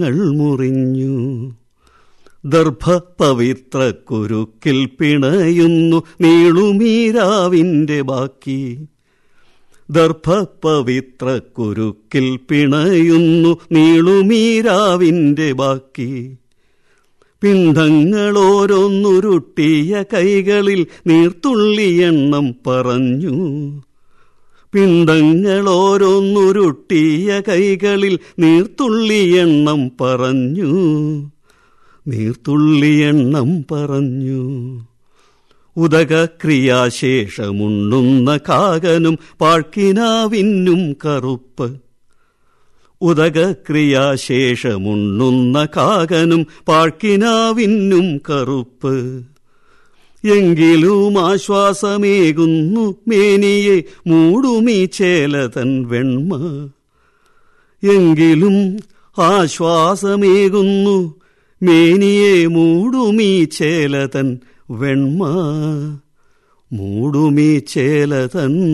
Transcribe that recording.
ങ്ങൾ മുറിഞ്ഞു ദർഭ പവിത്ര കുരുക്കിൽ പിണയുന്നു നീളുമീരാവിന്റെ ബാക്കി ദർഭ പവിത്ര കുരുക്കിൽ പിണയുന്നു നീളുമീരാവിന്റെ ബാക്കി പിണ്ഡങ്ങളോരോന്നുരുട്ടിയ കൈകളിൽ നീർത്തുള്ളി എണ്ണം പറഞ്ഞു പിണ്ഡങ്ങളോരോന്നുരുട്ടിയ കൈകളിൽ നീർത്തുള്ളി എണ്ണം പറഞ്ഞു നീർത്തുള്ളി എണ്ണം പറഞ്ഞു ഉദക ക്രിയാശേഷമുണ്ണുന്ന കാകനും പാഴ്ക്കിനാവിന്നും കറുപ്പ് ഉദക ക്രിയാശേഷമുണ്ണുന്ന കാകനും പാഴ്ക്കിനാവിന്നും കറുപ്പ് എങ്കിലും ആശ്വാസമേകുന്നു മേനിയെ മൂടുമീ ചേലതൻ വെണ്മ എങ്കിലും ആശ്വാസമേകുന്നു മേനിയെ മൂടുമീ ചേലതൻ വെണ്മ മൂടുമീ ചേലതൻ